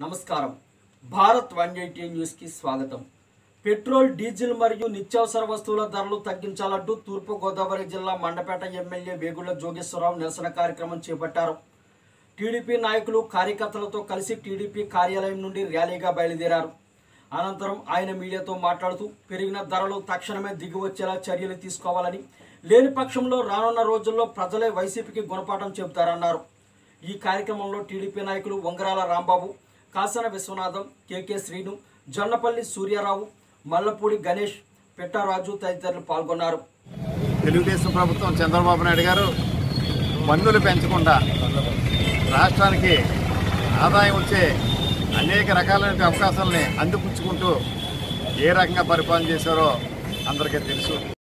నమస్కారం Bharat one eighty న్యూస్కి స్వాగతం పెట్రోల్ డీజిల్ మరియు నిత్యావసర వస్తువుల ధరలు తగ్గించాలంటూ తూర్పు గోదావరి జిల్లా మండపేట ఎమ్మెల్యే వేగుళ్ల జోగేశ్వరరావు నిరసన కార్యక్రమం చేపట్టారు టీడీపీ నాయకులు కార్యకర్తలతో కలిసి టీడీపీ కార్యాలయం నుండి ర్యాలీగా బయలుదేరారు అనంతరం ఆయన మీడియాతో మాట్లాడుతూ పెరిగిన ధరలు తక్షణమే దిగివచ్చేలా చర్యలు తీసుకోవాలని లేని పక్షంలో రానున్న రోజుల్లో ప్రజలే వైసీపీకి గుణపాఠం చెబుతారన్నారు ఈ కార్యక్రమంలో టీడీపీ నాయకులు వంగరాల రాంబాబు కాసన విశ్వనాథం కేకే శ్రీను జొన్నపల్లి సూర్యారావు మల్లపూడి గణేష్ పెట్టరాజు తదితరులు పాల్గొన్నారు తెలుగుదేశం ప్రభుత్వం చంద్రబాబు నాయుడు గారు పన్నులు పెంచకుండా రాష్ట్రానికి ఆదాయం వచ్చే అనేక రకాలైన అవకాశాలని అందిపుచ్చుకుంటూ ఏ రకంగా పరిపాలన చేశారో అందరికీ తెలుసు